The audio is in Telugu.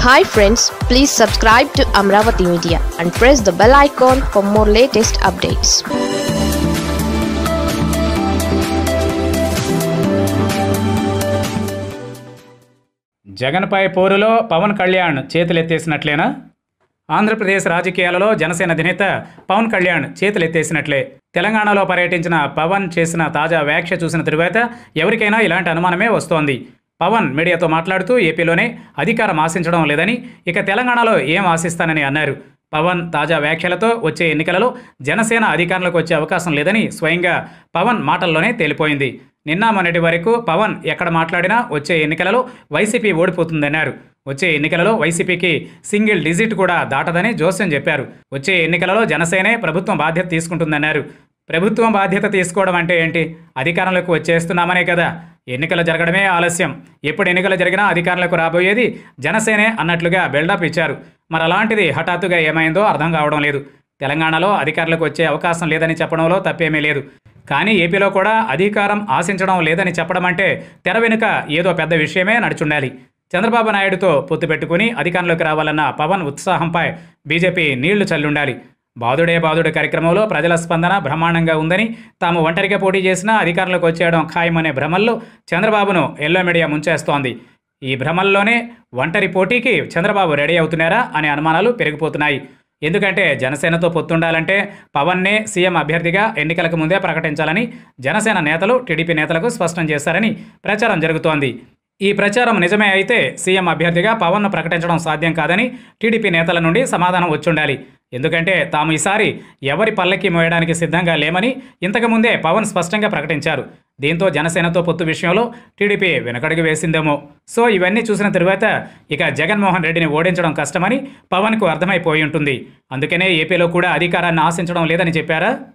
hi friends please subscribe to Amaravati media and press the bell icon for more latest updates జగన్పై పోరులో పవన్ కళ్యాణ్ చేతులెత్తేసినట్లేనా ఆంధ్రప్రదేశ్ రాజకీయాలలో జనసేన అధినేత పవన్ కళ్యాణ్ చేతులెత్తేసినట్లే తెలంగాణలో పర్యటించిన పవన్ చేసిన తాజా వ్యాఖ్య చూసిన తరువాత ఎవరికైనా ఇలాంటి అనుమానమే వస్తోంది పవన్ మీడియాతో మాట్లాడుతూ ఏపీలోనే అధికారం ఆశించడం లేదని ఇక తెలంగాణలో ఏం ఆశిస్తానని అన్నారు పవన్ తాజా వ్యాఖ్యలతో వచ్చే ఎన్నికలలో జనసేన అధికారంలోకి వచ్చే అవకాశం లేదని స్వయంగా పవన్ మాటల్లోనే తేలిపోయింది నిన్న మొన్నటి వరకు పవన్ ఎక్కడ మాట్లాడినా వచ్చే ఎన్నికలలో వైసీపీ ఓడిపోతుందన్నారు వచ్చే ఎన్నికలలో వైసీపీకి సింగిల్ డిజిట్ కూడా దాటదని జోస్యం చెప్పారు వచ్చే ఎన్నికలలో జనసేనే ప్రభుత్వం బాధ్యత తీసుకుంటుందన్నారు ప్రభుత్వం బాధ్యత తీసుకోవడం అంటే ఏంటి అధికారంలోకి వచ్చేస్తున్నామనే కదా ఎన్నికలు జరగడమే ఆలస్యం ఎప్పుడు ఎన్నికలు జరిగినా అధికారంలోకి రాబోయేది జనసేనే అన్నట్లుగా బిల్డప్ ఇచ్చారు మరి అలాంటిది హఠాత్తుగా ఏమైందో అర్థం కావడం లేదు తెలంగాణలో అధికారులకు వచ్చే అవకాశం లేదని చెప్పడంలో తప్పేమీ లేదు కానీ ఏపీలో కూడా అధికారం ఆశించడం లేదని చెప్పడం అంటే తెర వెనుక ఏదో పెద్ద విషయమే నడుచుండాలి చంద్రబాబు నాయుడుతో పొత్తు పెట్టుకుని అధికారంలోకి రావాలన్న పవన్ ఉత్సాహంపై బీజేపీ నీళ్లు చల్లుండాలి బాదుడే బాదుడు కార్యక్రమంలో ప్రజల స్పందన బ్రహ్మాండంగా ఉందని తాము ఒంటరిగా పోటీ చేసినా అధికారంలోకి వచ్చేయడం ఖాయమనే భ్రమల్లో చంద్రబాబును ఎల్లో మీడియా ముంచేస్తోంది ఈ భ్రమల్లోనే ఒంటరి పోటీకి చంద్రబాబు రెడీ అవుతున్నారా అనే అనుమానాలు పెరిగిపోతున్నాయి ఎందుకంటే జనసేనతో పొత్తుండాలంటే పవన్నే సీఎం అభ్యర్థిగా ఎన్నికలకు ముందే ప్రకటించాలని జనసేన నేతలు టీడీపీ నేతలకు స్పష్టం చేశారని ప్రచారం జరుగుతోంది ఈ ప్రచారం నిజమే అయితే సీఎం అభ్యర్థిగా పవన్ను ప్రకటించడం సాధ్యం కాదని టీడీపీ నేతల నుండి సమాధానం వచ్చుండాలి ఎందుకంటే తాము ఈసారి ఎవరి పల్లకి మోయడానికి సిద్ధంగా లేమని ఇంతకుముందే పవన్ స్పష్టంగా ప్రకటించారు దీంతో జనసేనతో పొత్తు విషయంలో టీడీపీ వెనకడుగు వేసిందేమో సో ఇవన్నీ చూసిన తరువాత ఇక జగన్మోహన్ రెడ్డిని ఓడించడం కష్టమని పవన్కు అర్థమైపోయి ఉంటుంది అందుకనే ఏపీలో కూడా అధికారాన్ని ఆశించడం లేదని చెప్పారా